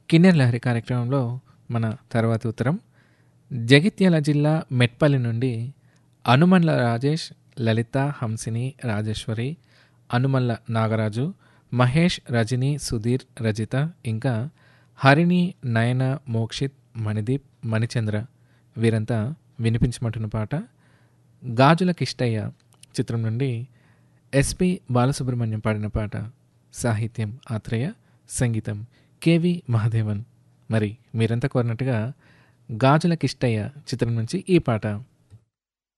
కిన్నెర్ లహరి కార్యక్రమంలో మన తర్వాత ఉత్తరం జగిత్యాల జిల్లా మెట్పల్లి నుండి అనుమన్ల రాజేష్ లలిత హంసిని రాజేశ్వరి అనుమల్ల నాగరాజు మహేష్ రజని సుధీర్ రజిత ఇంకా హరిణి నయన మోక్షిత్ మణిదీప్ మణిచంద్ర వీరంతా వినిపించమంటున్న పాట గాజుల కిష్టయ్య చిత్రం నుండి ఎస్పి బాలసుబ్రహ్మణ్యం పాడిన పాట సాహిత్యం ఆత్రేయ సంగీతం కేవి మహాదేవన్ మరి మీరంతా కోరినట్టుగా గాజుల కిష్టయ్య చిత్రం నుంచి ఈ పాట